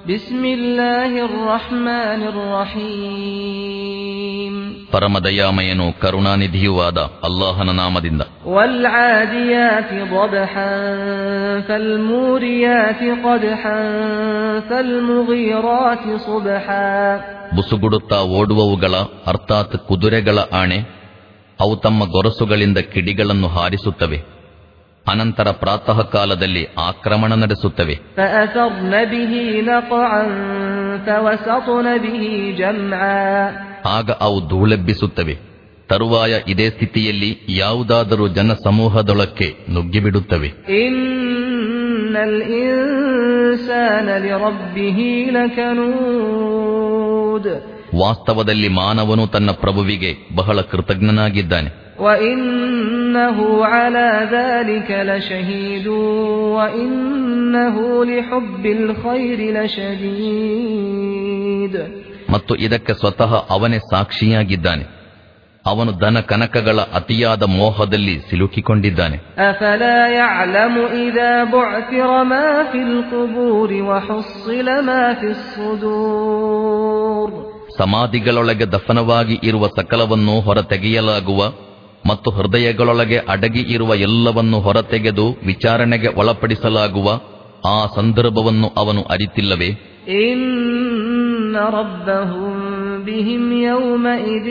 بسم الله الرحمن الرحيم ಪರಮದಯಾಮಯನು ಕರುಣಾನಿಧಿಯೂ ಆದ ಅಲ್ಲಾಹನ ನಾಮದಿಂದ والعاديات ضبحا فالموريات قدحا فالمغيرات صبحا ಬುಸುಗುಡುತ್ತಾ ಓಡುವವುಗಳ ಅರ್ಥಾತ್ ಕುದುರೆಗಳ ಆಣೆ ಅವು ತಮ್ಮ ಗೊರಸುಗಳಿಂದ ಕಿಡಿಗಳನ್ನು ಹಾರಿಸುತ್ತವೆ ಅನಂತರ ಪ್ರಾತಃ ಕಾಲದಲ್ಲಿ ಆಕ್ರಮಣ ನಡೆಸುತ್ತವೆ فأثرن به نقعا فوسطن به جمعا ಆಗ ಅವು ಧೂಳೆಬ್ಬಿಸುತ್ತವೆ ತರುವಾಯ ಇದೇ ಸ್ಥಿತಿಯಲ್ಲಿ ಯಾವುದಾದರೂ ಜನಸಮೂಹದೊಳಕ್ಕೆ ನುಗ್ಗಿಬಿಡುತ್ತವೆ إن الإنسان لربه لكنود ವಾಸ್ತವದಲ್ಲಿ ಮಾನವನು ತನ್ನ ಪ್ರಭುವಿಗೆ ಬಹಳ ಕೃತಜ್ಞನಾಗಿದ್ದಾನೆ وإنه على ذلك لشهيد وإنه لحب الخير لشديد ಮತ್ತು ಇದಕ್ಕೆ ಸ್ವತಃ ಅವನೇ ಸಾಕ್ಷಿಯಾಗಿದ್ದಾನೆ ಅವನು ದನ ಕನಕಗಳ ಅತಿಯಾದ ಮೋಹದಲ್ಲಿ ಸಿಲುಕಿಕೊಂಡಿದ್ದಾನೆ أفلا يعلم إذا بعثر ما في القبور وحصل ما في الصدور ಸಮಾಧಿಗಳೊಳಗೆ ದಫನವಾಗಿ ಇರುವ ಸಕಲವನ್ನು ಹೊರತೆಗೆಯಲಾಗುವ ಮತ್ತು ಹೃದಯಗಳೊಳಗೆ ಅಡಗಿ ಇರುವ ಎಲ್ಲವನ್ನು ಹೊರತೆಗೆದು ವಿಚಾರಣೆಗೆ ಒಳಪಡಿಸಲಾಗುವ ಆ ಸಂದರ್ಭವನ್ನು ಅವನು ಅರಿತಿಲ್ಲವೇ إن ربهم بهم يومئذ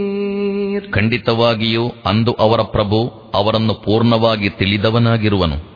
لخبير ಖಂಡಿತವಾಗಿಯೂ ಅಂದು ಅವರ ಪ್ರಭು ಅವರನ್ನು ಪೂರ್ಣವಾಗಿ ತಿಳಿದವನಾಗಿರುವನು